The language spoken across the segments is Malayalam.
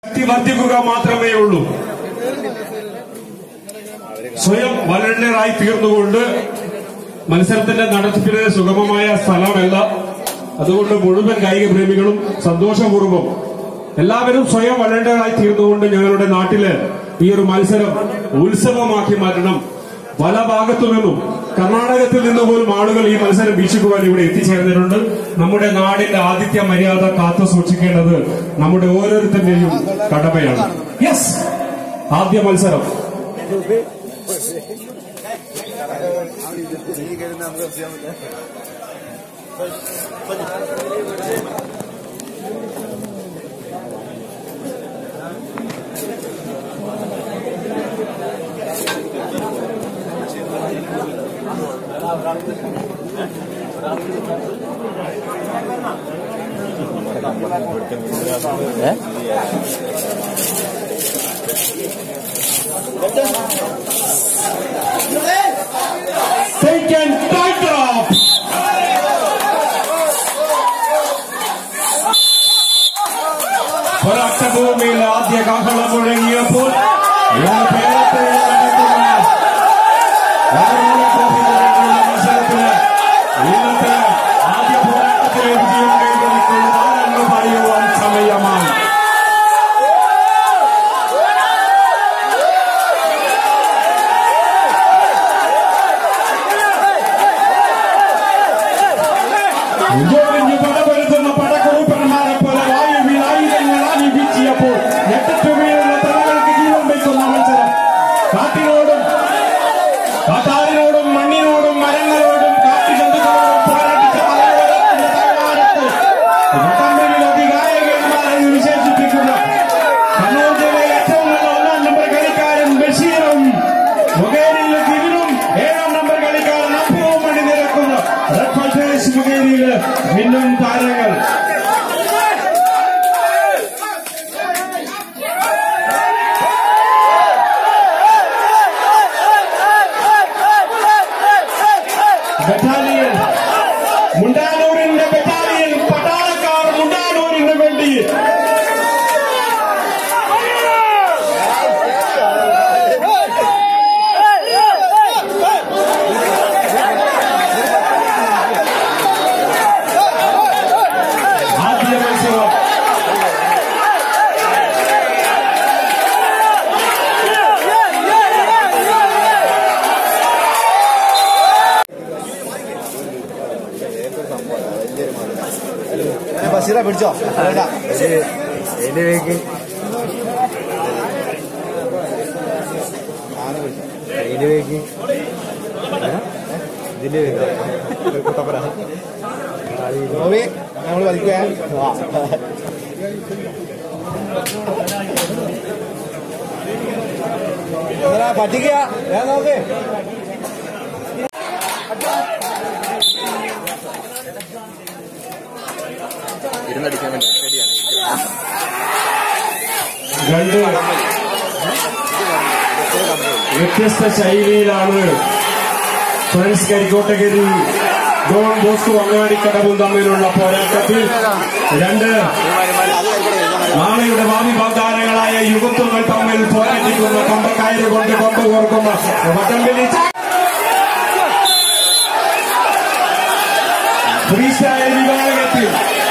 ശക്തി വർദ്ധിക്കുക മാത്രമേ ഉള്ളൂ സ്വയം വളണ്ടറായി തീർന്നുകൊണ്ട് മത്സരത്തിന്റെ നടത്തിപ്പിന് സുഗമമായ സ്ഥലമല്ല അതുകൊണ്ട് മുഴുവൻ കായിക പ്രേമികളും സന്തോഷപൂർവ്വം എല്ലാവരും സ്വയം വളണ്ടറായി തീർന്നുകൊണ്ട് ഞങ്ങളുടെ നാട്ടില് ഈ ഒരു മത്സരം ഉത്സവമാക്കി മാറ്റണം പല ഭാഗത്തു നിന്നും കർണാടകത്തിൽ നിന്ന് പോലും ആളുകൾ ഈ മത്സരം വീക്ഷിക്കുവാൻ ഇവിടെ എത്തിച്ചേർന്നിട്ടുണ്ട് നമ്മുടെ നാടിന്റെ ആതിഥ്യ മര്യാദ കാത്തു സൂക്ഷിക്കേണ്ടത് നമ്മുടെ ഓരോരുത്തരുടെയും കടമയാണ് യെസ് ആദ്യ മത്സരം Taken title off. ഒരൊറ്റഭൂമിയിൽ ആദ്യ കാഹളം മുഴങ്ങിയപ്പോൾ ഇവർ കേരളത്തിൽ നടക്കുന്ന വടകര ട്രോഫി നടക്കുന്ന മത്സരത്തിന് ഇന്നത്തെ ആദ്യ പോരാട്ടത്തിലെ വിജയം കൈവരിക്കുന്നതാണെന്ന് പറയുവാൻ സമയമായി ഇഞ്ചോടിഞ്ഞ് പടപെടുത്തുന്ന പടക്കുറുപ്പന്മാരെ പോലെ വായുവിൽ ആയുധങ്ങൾ ആനിപ്പിച്ചിയപ്പോൾ ഞെട്ടിച്ചു വീഴുന്ന തലകൾക്ക് ജീവൻ വയ്ക്കുന്ന മത്സരം കാട്ടിനോടും കാട്ടാറിനോടും മണ്ണിനോടും മരങ്ങളോടും കാട്ടുജന്തുക്കളോടും പോരാടിച്ച മലയോരത്തിന്റെ താഴ്വാരത്ത് വടംവലിയിൽ അതികായകന്മാരെന്ന് വിശേഷിപ്പിക്കുന്ന കണ്ണൂർ ജില്ലയിലെ ഏറ്റവും നല്ല ഒന്നാം നമ്പർ കളിക്കാരൻ ബഷീറും മുഖേരിയിൽ ദിവിനും ഏഴാം നമ്പർ കളിക്കാരൻ അപ്പുവും അണിനിരക്കുന്ന റെഡ് ഫൾട്ടേഴ്സ് മുഖേരിയിൽ മിന്നും താരങ്ങൾ ബറ്റാലിയൻ മുണ്ടാനൂരിന്റെ ബറ്റാലിയൻ പട്ടാളക്കാർ മുണ്ടാനൂരിന് വേണ്ടി ആദ്യ മത്സരം ബഷീറ പിടിച്ചോ വേണ്ട എന്റെ വേക്ക് എന്റെ വേക്ക് ഇതിന്റെ വേക്ക് കുട്ടപ്പന നോവി നമ്മൾ വലിക്കുക പറ്റിക്കുക ഞാൻ നോക്ക് ഇരുന്നടിക്കാൻ വേണ്ടി ശരിയാണ് രണ്ട് വ്യത്യസ്ത ശൈലിയിലാണ് ഫ്രണ്ട്സ് കരിക്കോട്ടഗിരി ഡോൺ ബോസ്കോ അങ്ങാടിക്കടവും തമ്മിലുള്ള പോരാട്ടത്തിൽ രണ്ട് നാളെയുടെ ഭാവി വാഗ്ദാനങ്ങളായ യുവത്വങ്ങൾ തമ്മിൽ പോരാട്ടിക്കുന്ന കമ്പക്കായര് കൊണ്ട് കൊമ്പ് കോർക്കുന്ന വടംവലി ഫ്രീസ്റ്റൈൽ വിഭാഗത്തിൽ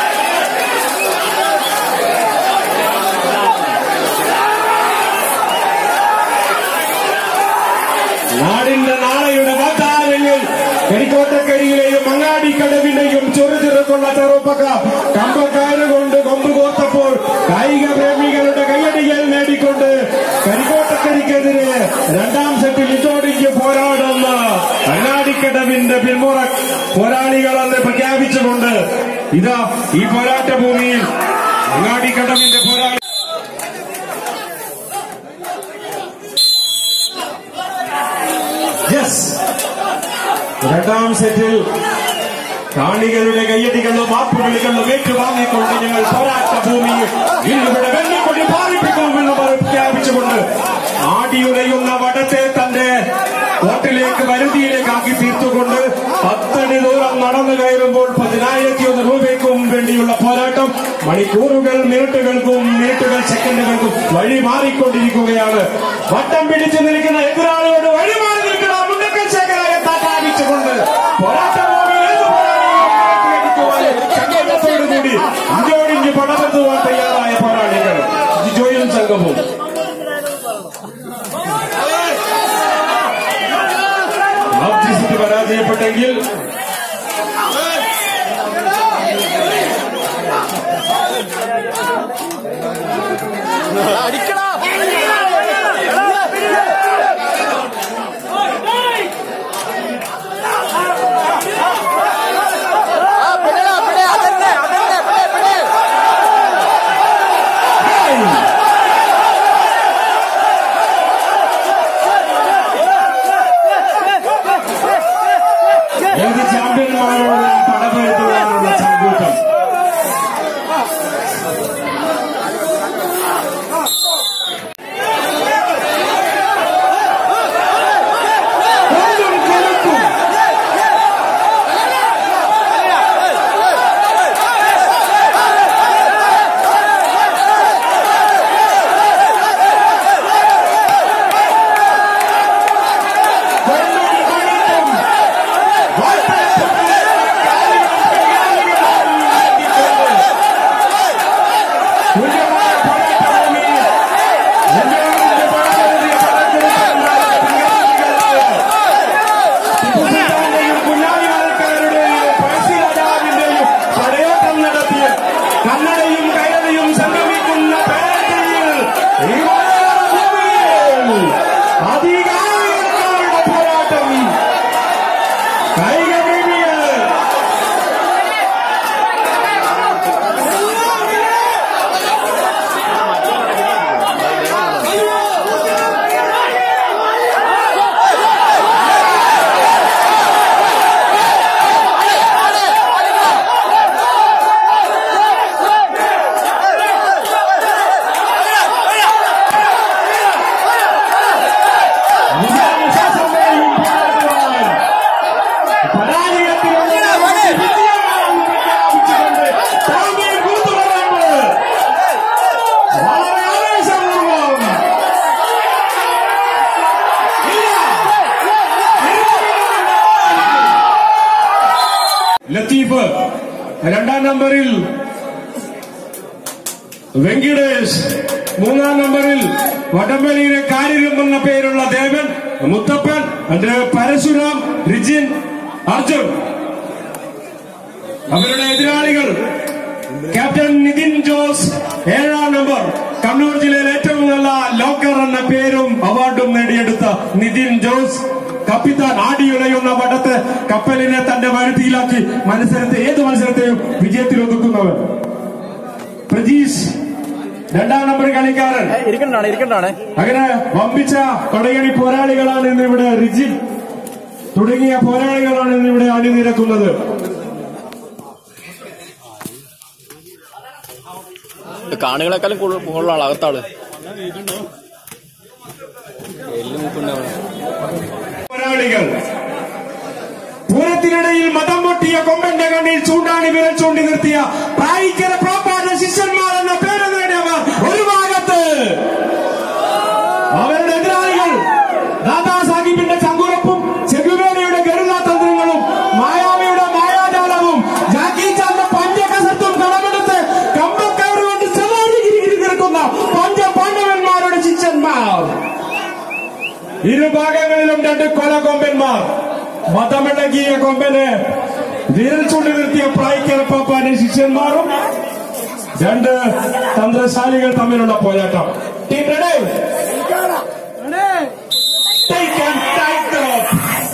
നാടിന്റെ നാളെയുടെ വാഗ്ദാനങ്ങൾ കരിക്കോട്ടക്കരിയിലെയും മങ്ങാടിക്കടവിന്റെയും ചെറുചെറുക്കുള്ള ചെറുപ്പക്ക കമ്പക്കാര് കൊണ്ട് കൊമ്പ് കോർത്തപ്പോൾ കായിക പ്രേമികളുടെ കയ്യടികൾ നേടിക്കൊണ്ട് കരിക്കോട്ടക്കരിക്കെതിരെ രണ്ടാം സെറ്റിൽ ഇതോടിക്ക് പോരാടുന്ന മങ്ങാടിക്കടവിന്റെ പിന്മുറ പോരാളികളെന്ന് പ്രഖ്യാപിച്ചുകൊണ്ട് ഇതാ ഈ പോരാട്ട ഭൂമിയിൽ മങ്ങാടിക്കടവിന്റെ പോരാളി യെസ് രണ്ടാം സെറ്റിൽ കാണികളുടെ കയ്യടികളും മാപ്പുവിളികളും ഏറ്റുവാങ്ങിക്കൊണ്ട് ഞങ്ങൾ പോരാട്ട ഭൂമിയിൽ ഇന്നിവിടെ വെള്ളിക്കൊടി പാറിപ്പിക്കുമെന്ന് പ്രഖ്യാപിച്ചുകൊണ്ട് ആടിയുടയുന്ന വടത്തെ തന്റെ കോട്ടിലേക്ക് വരുതിയിലേക്ക് ആക്കി തീർത്തുകൊണ്ട് പത്തടി ദൂരം നടന്നു കയറുമ്പോൾ പതിനായിരത്തി ഒന്ന് രൂപയ്ക്കും വേണ്ടിയുള്ള പോരാട്ടം മണിക്കൂറുകൾ മിനിറ്റുകൾക്കും മിനിറ്റുകൾ സെക്കൻഡുകൾക്കും വഴി മാറിക്കൊണ്ടിരിക്കുകയാണ് വട്ടം പിടിച്ചു നിൽക്കുന്ന എതിരാളിയോട് വഴി മാറി നിൽക്കുന്ന മുണ്ടക്കൽ ശേഖരായ താട്ടാപിച്ചുകൊണ്ട് പോരാട്ടഭൂമിയിൽ ഏത് പോരാളിയെയും അടിക്കുവാൻ ചങ്ങേറ്റത്തോടുകൂടി ഇഞ്ചോടിഞ്ച് പടമെത്തുവാൻ തയ്യാറായ പോരാളികൾ ജിജോയും സംഘവും ഓബ്ജക്റ്റ് പരാജയപ്പെട്ടെങ്കിൽ ഏത് ചാമ്പ്യന്മാരോട് പടപെടുത്തുവാനുള്ള ചങ്കൂറ്റം കൊല്ലും കൊലുക്കും കൊല്ലും കൊലുക്കും കന്നഡയും കൈരളിയും സംഗമിക്കുന്ന പേരടിയിൽ ഈ മലയാള ഭൂമിയിൽ അധികാരികളുടെ പോരാട്ടം കായിക പ്രേമികൾ വിജയാനുശാസനയും പിന്തുടരുവാൻ പരാജയത്തിലുള്ള വിജയമാണെന്ന് പ്രഖ്യാപിച്ചുകൊണ്ട് താങ്കൾ കൂത്തുപറയുമ്പോൾ വളരെ ആവേശപൂർവ്വം ലത്തീഫ് രണ്ടാം നമ്പറിൽ വെങ്കിടേഷ് മൂന്നാം നമ്പറിൽ വടംവലിയിലെ കാര്യം എന്ന പേരുള്ള ദേവൻ മുത്തപ്പൻ അതിന് പരശുരാം റിജിൻ അർജുൻ അവരുടെ എതിരാളികൾ ക്യാപ്റ്റൻ നിതിൻ ജോസ് ഏഴാം നമ്പർ കണ്ണൂർ ജില്ലയിൽ ഏറ്റവും നല്ല ലോക്കർ എന്ന പേരും അവാർഡും നേടിയെടുത്ത നിതിൻ ജോസ് കപ്പിത്താൻ ആടിയുലയുന്ന വടത്ത് കപ്പലിനെ തന്റെ വരുത്തിയിലാക്കി മത്സരത്തെ ഏത് മത്സരത്തെയും വിജയത്തിൽ ഒതുക്കുന്നവൻ പ്രജീഷ് രണ്ടാം നമ്പർ കളിക്കാരൻ ഇരിക്കണ്ടാണ് ഇരിക്കണ്ടാണ് അങ്ങനെ വമ്പിച്ച പടയണി പോരാളികളാണ് ഇന്നിവിടെ റിജിൻ തുടങ്ങിയ പോരാളികളാണ് ഇന്നിവിടെ അണിനിരക്കുന്നത് കാണികളെക്കാളും കൂടുതലുള്ള ആള് അകത്താള് എല്ലാം മൂക്കുണ്ടാവും പോരാളികൾ പൂരത്തിനിടയിൽ മതം പൊട്ടിയ കൊമ്പന്റെ കണ്ണിൽ ചൂണ്ടാണി വിരൽ ചൂണ്ടി നിർത്തിയ പ്രായിക്കര പ്രോപ്പാട് ശിഷ്യന്മാർ എന്ന പേര് നേടിയവർ ഒരു ഭാഗത്ത് അവരുടെ എതിരാളികൾ ദാദാ സാഹിബിന്റെ ചങ്കുറപ്പും ചെഗുവേരയുടെ ഗരുദാതന്ത്രങ്ങളും മായാവിയുടെ മായാജാലവും ജാക്കി ചാന്റെ പഞ്ചകസത്തും കടമെടുത്ത് കമ്പക്കയറുകൊണ്ട് സവാരിഗിരി നിൽക്കുന്ന പഞ്ച പാണ്ഡവന്മാരുടെ ശിഷ്യന്മാർ ഇരുഭാഗങ്ങളിലും രണ്ട് കൊലകൊമ്പന്മാർ മതമിളകിയ കൊമ്പന് വിരൽ ചൂണ്ടി നിർത്തിയ പ്രായിക്കരപ്പാപ്പാന്റെ ശിഷ്യന്മാരും രണ്ട് തന്ത്രശാലികൾ തമ്മിലുള്ള പോരാട്ടം team ready Take and tight the rope.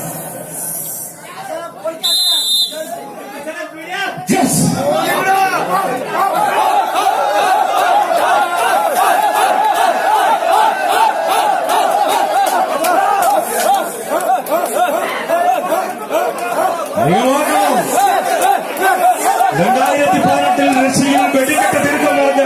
Yes. നിങ്ങൾ ഓർക്കണം രണ്ടായിരത്തി പതിനെട്ടിൽ റഷ്യയിൽ വെടിക്കെട്ട് തിരുത്തം പറഞ്ഞ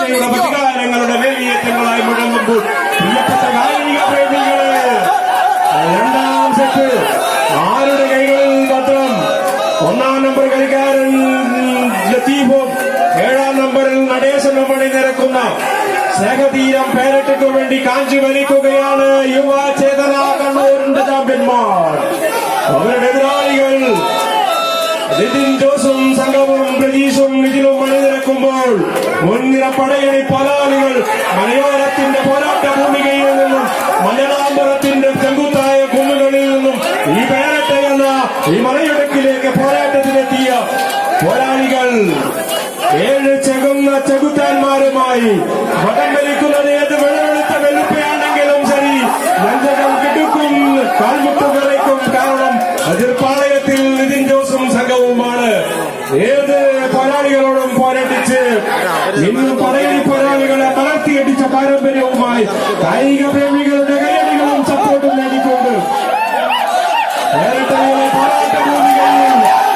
പടയുടെ പ്രതികാരങ്ങളുടെ വേലിയേറ്റങ്ങളായി മുഴങ്ങുമ്പോൾ പ്രിയപ്പെട്ട കായിക പ്രേമികളെ രണ്ടാം സെറ്റ് ആരുടെ കൈകളിൽ മാത്രം ഒന്നാം നമ്പർ കളിക്കാരൻ ലത്തീഫും ഏഴാം നമ്പറിൽ നടേശനും അണിനിരക്കുന്ന സ്നേഹതീരം പേരറ്റയ്ക്കു വേണ്ടി കാഞ്ചി വലിക്കുകയാണ് യുവ ചേതന കണ്ണൂരിന്റെ ചാമ്പ്യന്മാർ അവരുടെ എതിരാളികൾ നിതിൻ ജോസും സംഘവും പ്രതീഷും ഇതിലും അണിനിരക്കുമ്പോൾ മുൻനിര പടയണി പോരാളികൾ മലയോരത്തിന്റെ പോരാട്ട ഭൂമികയിൽ നിന്നും മലയാളാമ്പുറത്തിന്റെ ചെങ്കുത്തായ കുന്നുകളിൽ നിന്നും ഈ പേരട്ട എന്ന ഈ മലയിടുക്കിലേക്ക് പോരാട്ടത്തിലെത്തിയ പോരാളികൾ ഏഴ് ചെകുന്ന ചെകുത്താന്മാരുമായി വടം വലിക്കുന്നത് ഏത് വെള്ളമെടുത്ത വെളുപ്പയാണെങ്കിലും ശരി നെഞ്ചകം കിടുക്കും കാൽമുട്ട് വിറയ്ക്കും കാരണം എതിർപ്പാളയത്തിൽ നിതിൻ ജോസും സംഘവുമാണ് ഏത് പോരാളികളോടും പോരാട്ടിച്ച് ഇന്ന് പടയണി പോരാളികളെ തളർത്തിയടിച്ച പാരമ്പര്യവുമായി കായിക പ്രേമികളുടെ കൈയടികളും സപ്പോർട്ടും നേടിക്കൊണ്ട് കേരളത്തിലെ പോരാട്ട ഭൂമികളിൽ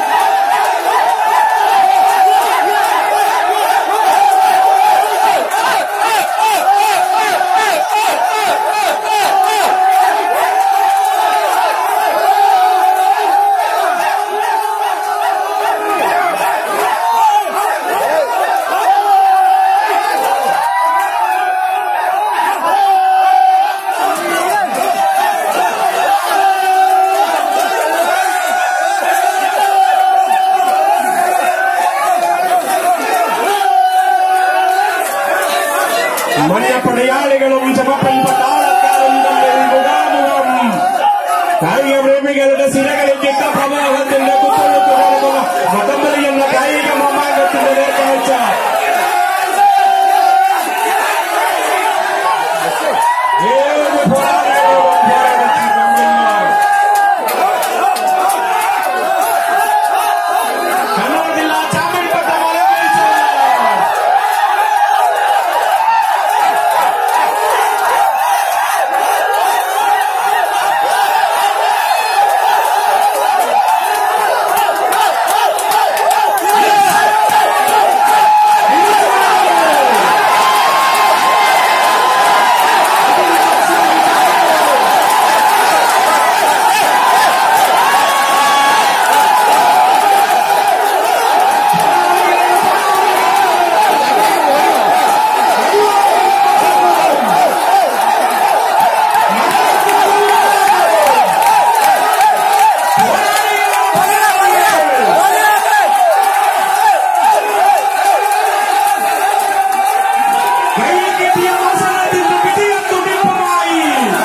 മഞ്ഞപ്പടയാളികളും ചമപ്പൻ പട്ടാളക്കാരും തമ്മിൽ മുഖാമുഖം കായിക പ്രേമികളുടെ സിരകളിൽ ചിട്ട പ്രവാഹത്തിന്റെ കുത്തൊഴുക്ക് നടക്കുന്ന വടംവലി എന്ന കായിക മാമാങ്കത്തിന്റെ നേർക്കാഴ്ച ഏത് പോരാളികളോടും പോരാടിച്ച ചാമ്പ്യന്മാർ കണ്ണൂർ ജില്ലാ ചാമ്പ്യൻ പട്ട മലയാളിച്ചവർ കയ്യിൽ കിട്ടിയ അവസരത്തിന്റെ വിജയത്തുടിപ്പുമായി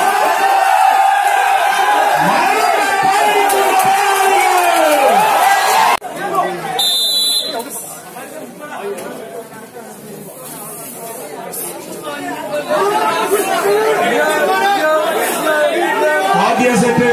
മരണം പാടിയിട്ടുള്ള പോരാളികൾ ആദ്യ സെറ്റ്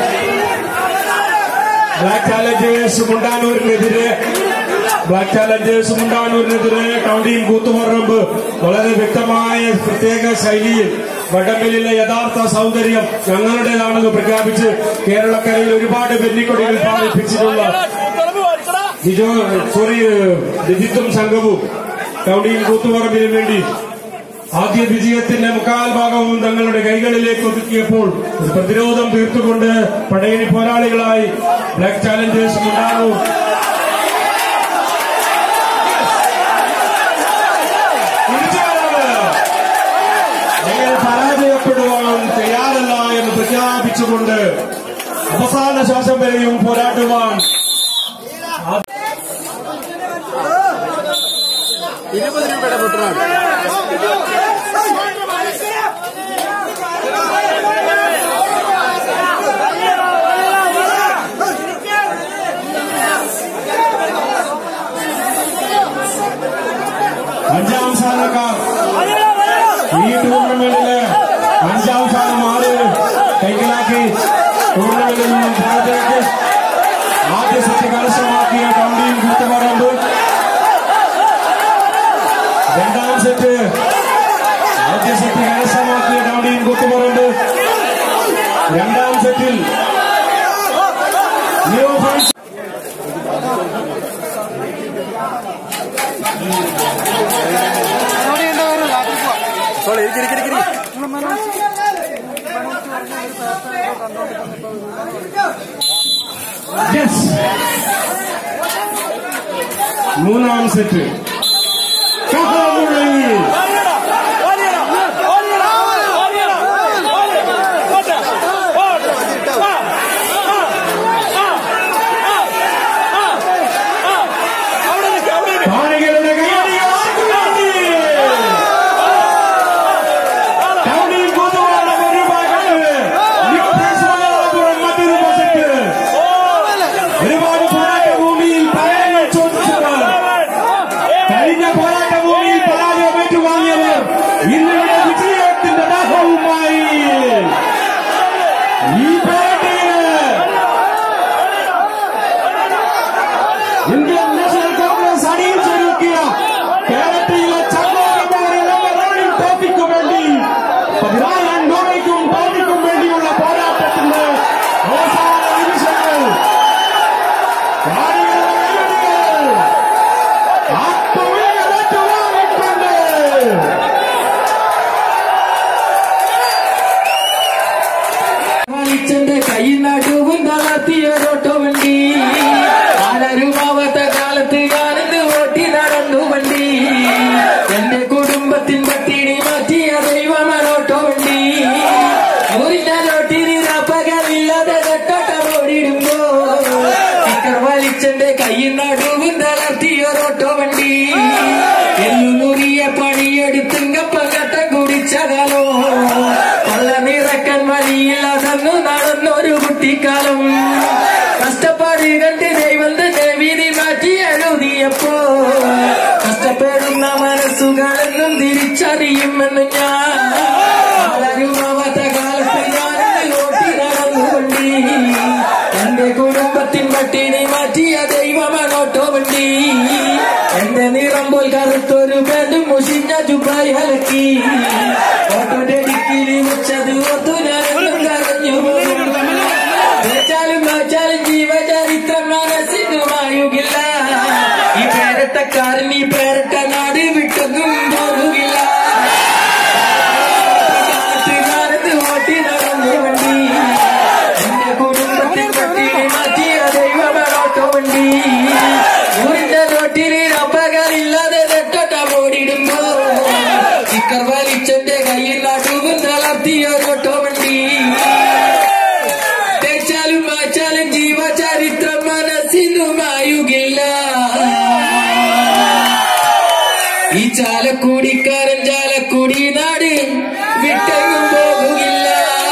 ബ്ലാക്ക് ചാലഞ്ചേഴ്സ് മുണ്ടാനൂരിനെതിരെ ബ്ലാക്ക് ചാലഞ്ചേഴ്സ് മുണ്ടാനൂരിനെതിരെ കൗണ്ടിയും കൂത്തുപറമ്പ് വളരെ വ്യക്തമായ പ്രത്യേക ശൈലിയിൽ വടംവലിയിലെ യഥാർത്ഥ സൗന്ദര്യം ഞങ്ങളുടേതാണെന്ന് പ്രഖ്യാപിച്ച് കേരളക്കരയിൽ ഒരുപാട് വെന്നിക്കൊടികൾ പാലിപ്പിച്ചിട്ടുള്ള ജിജോ സോറി രജിത്തും സംഘവും കൗണ്ടിയും കൂത്തുപറമ്പിനും വേണ്ടി ആദ്യ വിജയത്തിന്റെ മുക്കാൽ ഭാഗവും തങ്ങളുടെ കൈകളിലേക്ക് ഒതുക്കിയപ്പോൾ ഒരു പ്രതിരോധം തീർത്തുകൊണ്ട് പടയണി പോരാളികളായി ബ്ലാക്ക് ചാലഞ്ചേഴ്സ് ഉണ്ടാകും ഞങ്ങൾ പരാജയപ്പെടുവാൻ തയ്യാറല്ല എന്ന് പ്രഖ്യാപിച്ചുകൊണ്ട് അവസാന ശ്വാസം വരെയും പോരാടുവാൻ ഇരുപത് രൂപയുടെ പൊട്ടനാണ് അഞ്ചാം സ്ഥാനക്കാർ ഈ ടൂർണമെന്റില് അഞ്ചാം സ്ഥാനം ആറ് കൈക്കലാക്കി ടൂർണമെന്റിൽ നിന്നും ഭാരതേക്ക് ആദ്യ സെറ്റ് കരസ്ഥമാക്കിയ കൗണ്ടിയും കൂത്തുപറമ്പ് രണ്ടാം സെറ്റ് ആദ്യ സെറ്റ് കരസ്ഥമാക്കിയ കൗണ്ടിയും കൂത്തുപറമ്പ് രണ്ടാം സെറ്റിൽ ന്യൂ ഫ്രണ്ട്സ് നോടി യെസ് മൂന്നാം സെറ്റ് കഹാമുഴങ്ങി കാണികളുടെ കൈയടികൾ ആർക്കുവേണ്ടി? ടൗണിൽ പൊതുവാണ് ഒരു ഭാഗത്ത് നിത്യസ്വലാപുരം മറ്റൊരു വശത്ത് ഒരുപാട് പോരാട്ട ഭൂമിയിൽ പരാജയം ചോദിച്ചത് കഴിഞ്ഞ പോരാട്ട ഭൂമിയിൽ പരാജയം ഏറ്റുവാങ്ങിയവർ ഇന്നിവിടെ വിജയത്തിന്റെ ദാഹവുമായി ഈ പോരാട്ടത്തിന് ഇന്ത്യൻ നാഷണൽ കോൺഗ്രസ് അണിയിച്ചൊരുക്കിയ കേരളത്തിലെ ചങ്ങോറോണിൽ ടോപ്പിക്കു വേണ്ടി പതിനായിരം രൂപയ്ക്കും ടോപ്പിക്കും വേണ്ടിയുള്ള പോരാട്ടത്തിന്റെ അവസാന നിമിഷങ്ങൾ കാണികളുടെ കൈയടികൾ ആത്മവിളികളേറ്റുവാങ്ങിക്കൊണ്ട് കളിച്ചന്റെ കൈ നടുവും തളർത്തിയൊരോട്ടോ വണ്ടി ആരരുമാവാത്ത കാലത്ത് ഞാനിന്ന് ഓട്ടി നടന്നു വണ്ടി എന്റെ കുടുംബത്തിൻ പട്ടിണി മാറ്റിയ ദൈവമനോട്ടോ വണ്ടി ഊരിഞ്ഞോട്ടിന് പകലില്ലാതെ തൊട്ടോട്ട ഓടിടുമ്പോ സ്റ്റിക്കർ വലിച്ചെന്റെ കൈ നടുവും തളർത്തിയൊരോട്ടോ വണ്ടി എല്ലുമുറിയ പണിയെടുത്തുങ്കപ്പകട്ട കുടിച്ചകലോ കൊള്ള നിറക്കൻ വഴിയില്ലാതെന്നു നടന്നൊരു കുട്ടിക്കാലം കഷ്ടപ്പാട് കണ്ട് ദൈവം തന്നെ വിധി മാറ്റി എഴുതിയപ്പോ കഷ്ടപ്പെടുന്ന മനസ്സുകളെന്നും തിരിച്ചറിയുമെന്ന് ഞാൻ ആരുമാവാത്ത കാലത്ത് ഞാൻ ഓട്ടി നടന്നു വണ്ടി എന്റെ കുടുംബത്തിൻ പട്ടിണി മാറ്റിയ ദൈവമനോട്ടോ വണ്ടി എന്റെ നിറം പോൽ കറുത്തൊരു പേരും മുഷിഞ്ഞ ചുപ്പായി അലക്കി ഓട്ടോന്റെ ഡിക്കിലി വെച്ചത് ഓർത്തു ഞാനെന്നും കരഞ്ഞു വെച്ചാലും വെച്ചാലും ജീവചരിത്രം മനസ്സിനുമായുകില്ല ഈ പേരട്ടക്കാരൻ ഈ പേരട്ട നാട് വിട്ടൊന്നും പോകുകില്ല കാലത്ത് ഞാനത് ഓട്ടി നടന്നു വണ്ടി എന്റെ കുടുംബത്തിൽ പട്ടിണി മാറ്റിയ ദൈവമനോട്ടോ വണ്ടി ഊരിന്റെ റോട്ടിന് അപ്പകരില്ലാതെ നെട്ടോട്ട ഓടിടുമ്പോ ചിക്കർ വലിച്ചെന്റെ കയ്യിൽ നടുവും തളർത്തിയ ഓട്ടോ വണ്ടി തേച്ചാലും മാച്ചാലും ജീവചരിത്രം മനസ്സിനുമായുകില്ല ഈ ചാലക്കുടിക്കാരൻ ചാലക്കുടി നാട് വിട്ടെങ്ങും പോകുകില്ല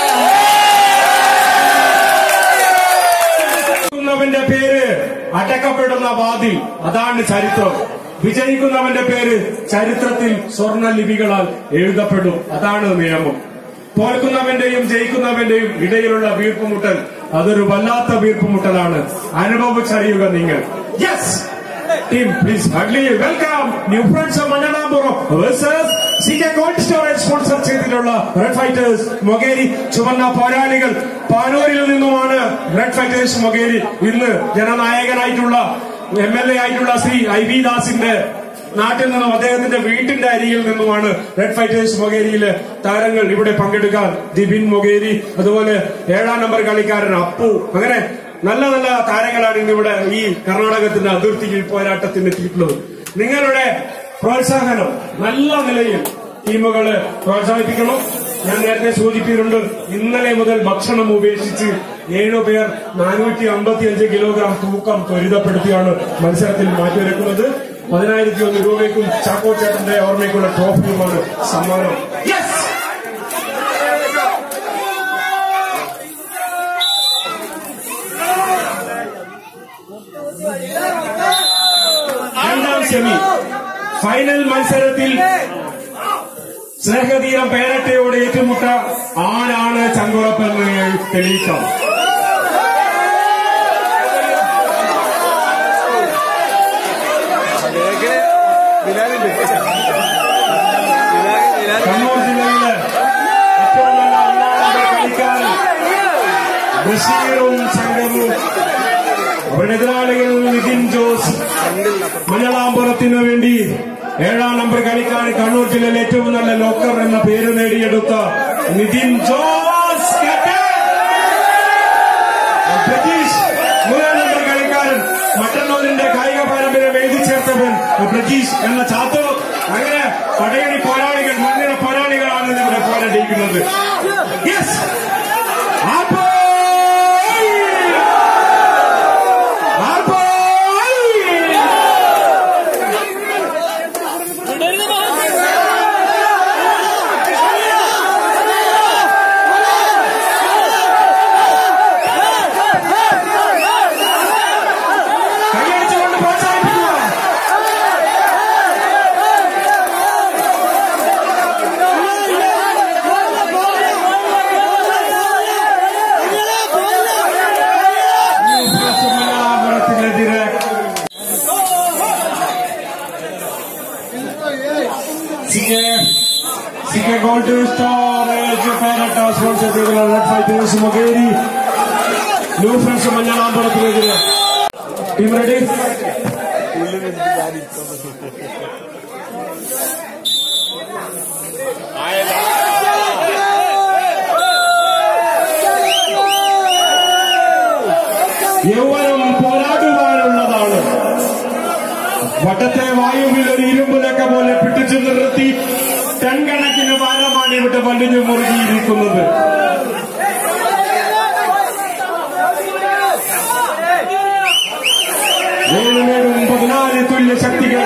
വിജയിക്കുന്നവന്റെ പേര് അടക്കപ്പെടുന്ന വാതിൽ അതാണ് ചരിത്രം വിജയിക്കുന്നവന്റെ പേര് ചരിത്രത്തിൽ സ്വർണ്ണ ലിപികളാൽ എഴുതപ്പെടും അതാണ് നിയമം തോൽക്കുന്നവന്റെയും ജയിക്കുന്നവന്റെയും ഇടയിലുള്ള വീർപ്പുമുട്ടൽ അതൊരു വല്ലാത്ത വീർപ്പുമുട്ടലാണ് അനുഭവിച്ചറിയുക നിങ്ങൾ യെസ് ടീം പ്ലീസ് ഹഡ്ലി welcome New Friends of Manjalampuram versus C K cold storage sponsor ചെയ്തിട്ടുള്ള റെഡ് ഫൈറ്റേഴ്സ് മൊഗേരി ചുവന്ന പോരാളികൾ പാനൂരിൽ നിന്നുമാണ് റെഡ് ഫൈറ്റേഴ്സ് മൊഗേരി ഇന്ന് ജനനായകനായിട്ടുള്ള എം എൽ എ ആയിട്ടുള്ള ശ്രീ ഐ വി ദാസിന്റെ നാട്ടിൽ നിന്നും അദ്ദേഹത്തിന്റെ വീട്ടിന്റെ അരിയിൽ നിന്നുമാണ് റെഡ് ഫൈറ്റേഴ്സ് മൊഗേരിയിലെ താരങ്ങൾ ഇവിടെ പങ്കെടുക്കാൻ ദിബിൻ മൊഗേരി അതുപോലെ ഏഴാം നമ്പർ കളിക്കാരൻ അപ്പു അങ്ങനെ നല്ല നല്ല താരങ്ങളാണ് ഇന്നിവിടെ ഈ കർണാടകത്തിന്റെ അതിർത്തിയിൽ പോരാട്ടത്തിന് എത്തിയിട്ടുള്ളത് നിങ്ങളുടെ പ്രോത്സാഹനം നല്ല നിലയിൽ ടീമുകളെ പ്രോത്സാഹിപ്പിക്കണം ഞാൻ നേരത്തെ സൂചിപ്പിച്ചിട്ടുണ്ട് ഇന്നലെ മുതൽ ഭക്ഷണം ഉപേക്ഷിച്ച് ഏഴുപേർ നാനൂറ്റി അമ്പത്തി അഞ്ച് കിലോഗ്രാം തൂക്കം ത്വരിതപ്പെടുത്തിയാണ് മത്സരത്തിൽ മാറ്റിവെക്കുന്നത് പതിനായിരത്തി ഒന്ന് രൂപയ്ക്കും ചാക്കോ ചേട്ടന്റെ ഓർമ്മയ്ക്കുള്ള ട്രോഫിയുമാണ് സമ്മാനം യെസ് രണ്ടാം സെമി ഫൈനൽ മത്സരത്തിൽ സ്നേഹതീരം പേരട്ടയോട് ഏറ്റുമുട്ട ആരാണ് ചങ്കുറപ്പെന്ന് തെളിയിക്കാം ബിലാലുണ്ട് കണ്ണൂർ ജില്ലയിലെ ഏറ്റവും നല്ല ഒന്നാമത്തെ കളിക്കാരൻ ബഷീറും സംഘവും അവരുടെ എതിരാളികൾ നിതിൻ ജോസ് മഞ്ഞളാമ്പുറത്തിനു വേണ്ടി ഏഴാം നമ്പർ കളിക്കാരൻ കണ്ണൂർ ജില്ലയിലെ ഏറ്റവും നല്ല ലോക്കർ എന്ന പേര് നേടിയെടുത്ത നിതിൻ ജോസ് captain. ബ്രിട്ടീഷ് മുഴുവൻ സ്പോൺസർ ചെയ്തുള്ള Red Fighters Mokeri New Friends മഞ്ഞളാമ്പലത്തിനെതിരെ ടീം റെഡി യൗവനം പോരാടുവാനുള്ളതാണ് വട്ടത്തെ വായുവിൽ ഒരു ഇരുമ്പിലൊക്കെ പോലെ പിടിച്ചു നിർത്തി ടൺകണക്കിന് ഭാരമാണ് ഇവിടെ വലിഞ്ഞു മുറുകിയിരിക്കുന്നത് നേടും പതിനാല് തുല്യ ശക്തികൾ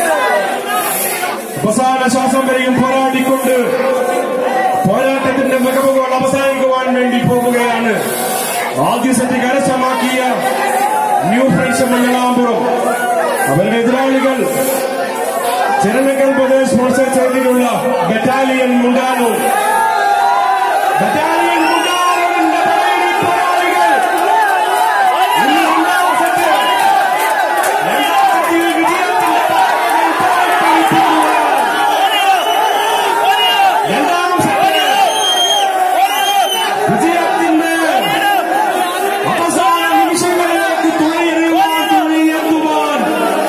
അവസാന ശ്വാസം വരെയും പോരാടിക്കൊണ്ട് പോരാട്ടത്തിന്റെ മികവുകൾ അവസാനിക്കുവാൻ വേണ്ടി പോകുകയാണ് ആദ്യ സെറ്റ് കരസ്ഥമാക്കിയ ന്യൂ ഫ്രണ്ട്സ് മംഗളാപുരം അവരുടെ എതിരാളികൾ ചിരനക്കൽ പ്രദേശ് സ്പോൺസർ ചെയ്തിട്ടുള്ള ബറ്റാലിയൻ മുണ്ടാനോ ബറ്റാലിയൻ മുണ്ടാനോവിന്റെ പടയണി പോരാളികൾ ഈ രണ്ടാം സെറ്റ് രണ്ടാം സെറ്റിൽ വിജയത്തിന്റെ പതാകയിൽ പാറിപ്പറപ്പിക്കുക. രണ്ടാം സെറ്റിൽ വിജയത്തിന്റെ അവസാന നിമിഷങ്ങളിലേക്ക് തുഴയെറിയുവാൻ തുഴയെത്തുവാൻ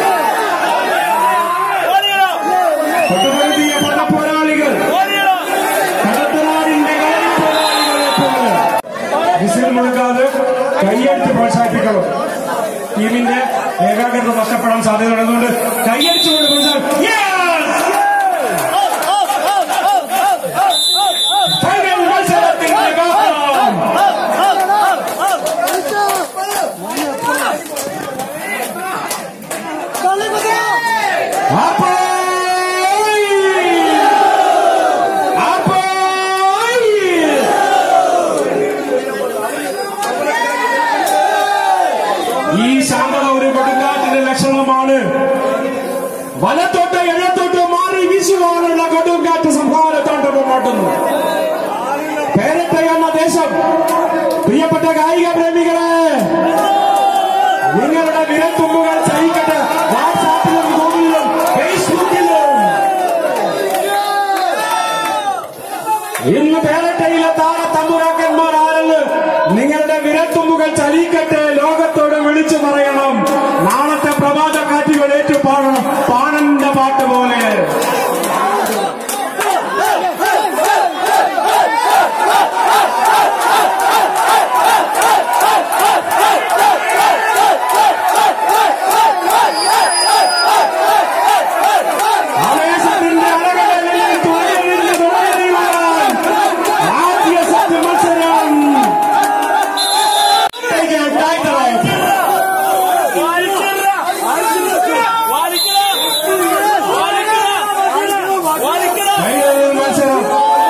കൊണ്ടുവരുത്തിയ പടപ്പോരാളികൾ കടത്തനാടിന്റെ കളരിപ്പോരാളികളെ പോലെ വിസിൽ മുഴക്കാതെ കൈയടിച്ച് പ്രോത്സാഹിപ്പിക്കണം ടീമിന്റെ ഏകാഗ്രത നഷ്ടപ്പെടാൻ സാധ്യതയുള്ളതുകൊണ്ട് കൈയടിച്ചുകൊണ്ട് പ്രോത്സാഹിപ്പിക്കും ഫൈനൽ മത്സരത്തിന്റെ കാലം ഈ ശാന്തത ഒരു കൊടുങ്കാറ്റിന്റെ ലക്ഷണമാണ് വലത്തോട്ട് ഇടത്തോട്ട് മാറി വീശുവാനുള്ള കൊടുങ്കാറ്റ് സംഹാരത്തോട്ട് മുന്നോട്ടുന്നു പേരട്ട എന്ന ദേശം പ്രിയപ്പെട്ട കായിക പ്രേമികളെ നിങ്ങളുടെ വിരൽത്തുമ്പുകൾ സഹിക്കട്ടെ വാട്സാപ്പിലും ഗൂഗിളിലും ഫേസ്ബുക്കിലും ഇന്ന് പേരട്ടയിലെ താര തമ്പുരാക്കന്മാർ ആരെന്ന് നിങ്ങളുടെ വിരൽത്തുമ്പുകൾ ചലിക്കട്ടെ ലോകത്തോട് വിളിച്ചു പറയണം നാളത്തെ പ്രഭാത കാറ്റുകൾ ഏറ്റു പാടണം പാണന്റെ പാട്ട് പോലെ ആവേശത്തിന്റെ അലകളിൽ തുഴയെറിഞ്ഞ് തുഴയെറിയുവാൻ ആദ്യ സെറ്റ് മത്സരം ടൈറ്ററായി ഫൈനൽ മത്സരം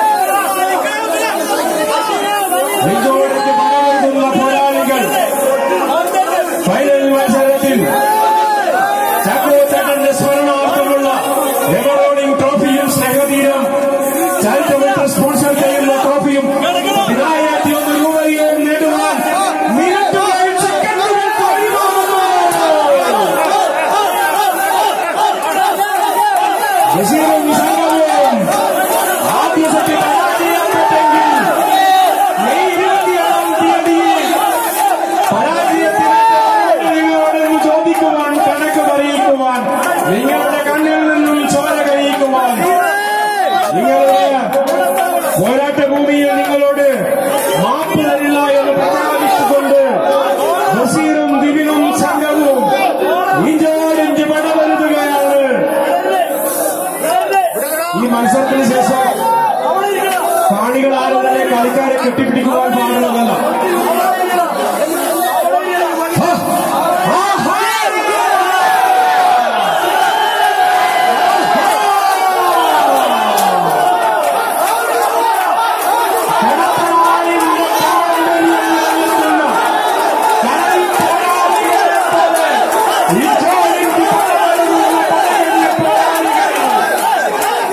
നെഞ്ചോടേക്ക് പടവെടുക്കുന്ന പോരാളികൾ ഫൈനൽ മത്സരത്തിൽ ചാക്കോച്ചേട്ടന്റെ സ്മരണാർത്ഥമുള്ള എവറോഡിംഗ് ട്രോഫിയും സ്നേഹതീരം ചാരിറ്റബിൾ ട്രസ്റ്റ് സ്പോൺസർ ചെയ്യുന്ന ട്രോഫിയും പതിനായിരത്തി ഒന്ന് രൂപയും നേടുവാൻ മിനിറ്റുകൾ സെക്കൻഡുകൾ കഴിവാകുന്നു ബഷീറും സംഘവും ആദ്യ സെറ്റ് പരാജയപ്പെട്ടെങ്കിൽ മെയ് ഇരുപത്തിയാറാം തീയതിയിൽ പരാജയത്തിനോട് ചോദിക്കുവാൻ കണക്ക് പറയിക്കുവാൻ നിങ്ങളുടെ കണ്ണിൽ നിന്നും ചോര കഴിയിക്കുവാൻ നിങ്ങളുടെ പോരാട്ട ഭൂമിയിൽ നിങ്ങളോട് മാപ്പ് തരില്ല എന്ന് പ്രഖ്യാപിച്ചുകൊണ്ട് ബഷീറും ദിവിനും സംഘവും ഇഞ്ചോടിഞ്ച് പടവരുതുകയാണ് ഈ മത്സരത്തിന് ശേഷം കാണികൾ ആരും തന്നെ കളിക്കാരെ കെട്ടിപ്പിടിക്കുവാൻ പാടുള്ളതല്ല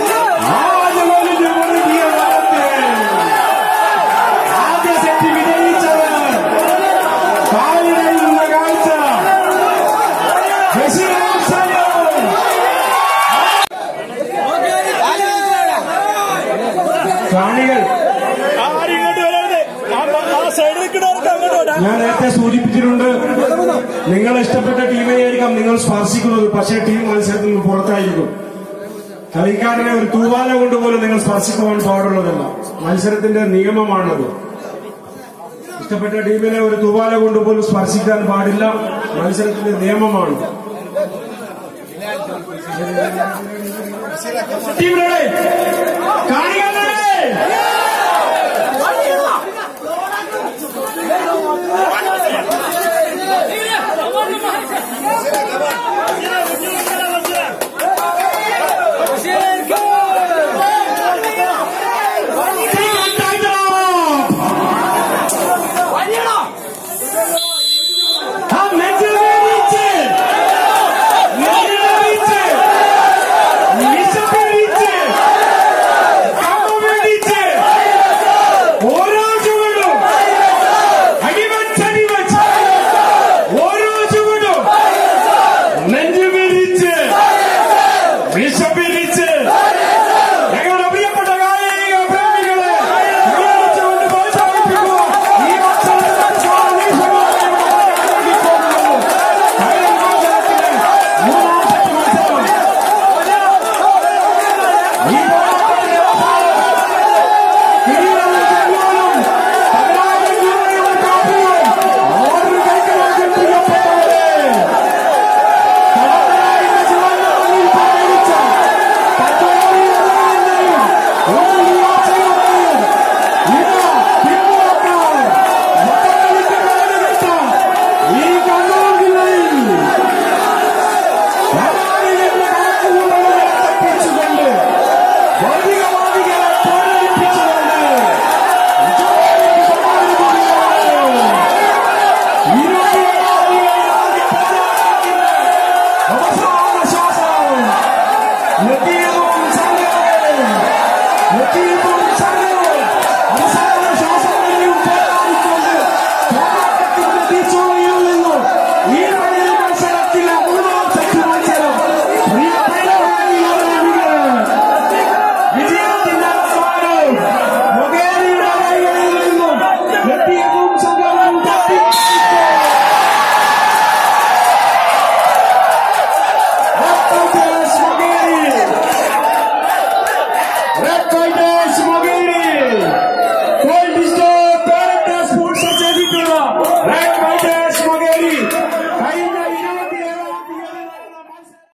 ആദ്യ സെറ്റ് വിജയിച്ച നിങ്ങൾ ഇഷ്ടപ്പെട്ട ടീമിനെയായിരിക്കാം നിങ്ങൾ സ്പർശിക്കുന്നത് പക്ഷേ ടീം മത്സരത്തിൽ നിന്ന് പുറത്തായിരിക്കും കളിക്കാരനെ ഒരു തൂവാല കൊണ്ടുപോലും നിങ്ങൾ സ്പർശിക്കുവാൻ പാടുള്ളതല്ല മത്സരത്തിന്റെ നിയമമാണത് ഇഷ്ടപ്പെട്ട ടീമിനെ ഒരു തൂവാല കൊണ്ടുപോലും സ്പർശിക്കാൻ പാടില്ല മത്സരത്തിന്റെ നിയമമാണ് ടീം റെഡി കാണികൾ ready Come on, come on.